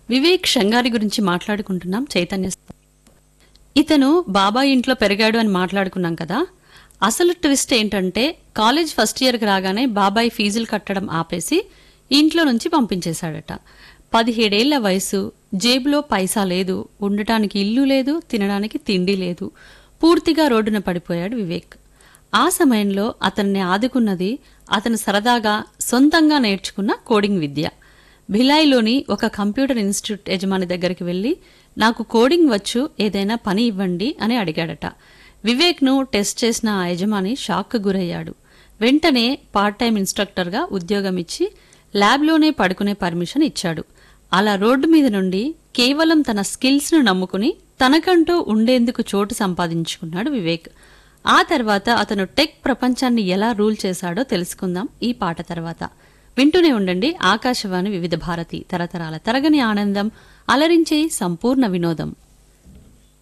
వివేక్ షంగారి గురించి మాట్లాడుకుంటున్నాం చైతన్య స్థ- ఇతను బాబాయ్ ఇంట్లో పెరిగాడు అని మాట్లాడుకున్నాం కదా అసలు ట్విస్ట్ ఏంటంటే కాలేజ్ ఫస్ట్ ఇయర్కి రాగానే బాబాయ్ ఫీజులు కట్టడం ఆపేసి ఇంట్లో నుంచి పంపించేశాడట పదిహేడేళ్ల వయసు జేబులో పైసా లేదు ఉండటానికి ఇల్లు లేదు తినడానికి తిండి లేదు పూర్తిగా రోడ్డున పడిపోయాడు వివేక్ ఆ సమయంలో అతన్ని ఆదుకున్నది అతను సరదాగా సొంతంగా నేర్చుకున్న కోడింగ్ విద్య భిలాయిలోని ఒక కంప్యూటర్ ఇన్స్టిట్యూట్ యజమాని దగ్గరికి వెళ్ళి నాకు కోడింగ్ వచ్చు ఏదైనా పని ఇవ్వండి అని అడిగాడట వివేక్ను టెస్ట్ చేసిన ఆ యజమాని షాక్కు గురయ్యాడు వెంటనే పార్ట్ టైం ఇన్స్ట్రక్టర్గా ఉద్యోగం ఇచ్చి ల్యాబ్లోనే పడుకునే పర్మిషన్ ఇచ్చాడు అలా రోడ్డు మీద నుండి కేవలం తన స్కిల్స్ను నమ్ముకుని తనకంటూ ఉండేందుకు చోటు సంపాదించుకున్నాడు వివేక్ ఆ తర్వాత అతను టెక్ ప్రపంచాన్ని ఎలా రూల్ చేశాడో తెలుసుకుందాం ఈ పాట తర్వాత వింటూనే ఉండండి ఆకాశవాణి వివిధ భారతి తరతరాల తరగని ఆనందం అలరించే సంపూర్ణ వినోదం